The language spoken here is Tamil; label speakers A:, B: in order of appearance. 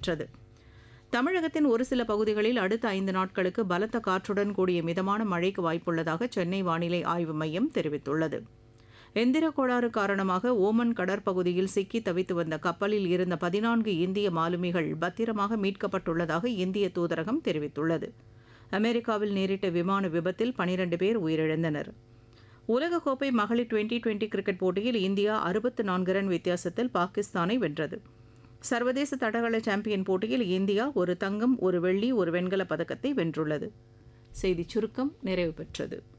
A: பெற்றது தமிழகத்தின் ஒரு சில பகுதிகளில் அடுத்த ஐந்து நாட்களுக்கு பலத்த காற்றுடன் கூடிய மிதமான மழைக்கு வாய்ப்புள்ளதாக சென்னை வானிலை ஆய்வு மையம் தெரிவித்துள்ளது எந்திர கோளாறு காரணமாக ஓமன் கடற்பகுதியில் சிக்கி தவித்து வந்த கப்பலில் இருந்த பதினான்கு இந்திய மாலுமிகள் பத்திரமாக மீட்கப்பட்டுள்ளதாக இந்திய தூதரகம் தெரிவித்துள்ளது அமெரிக்காவில் நேரிட்ட விமான விபத்தில் பனிரண்டு பேர் உயிரிழந்தனர் உலகக்கோப்பை மகளிர் டுவெண்டி டுவெண்டி கிரிக்கெட் போட்டியில் இந்தியா அறுபத்து நான்கு ரன் வித்தியாசத்தில் பாகிஸ்தானை வென்றது சர்வதேச தடகள சாம்பியன் போட்டியில் இந்தியா ஒரு தங்கம் ஒரு வெள்ளி ஒரு வெண்கலப் பதக்கத்தை வென்றுள்ளது செய்திச் சுருக்கம் நிறைவு பெற்றது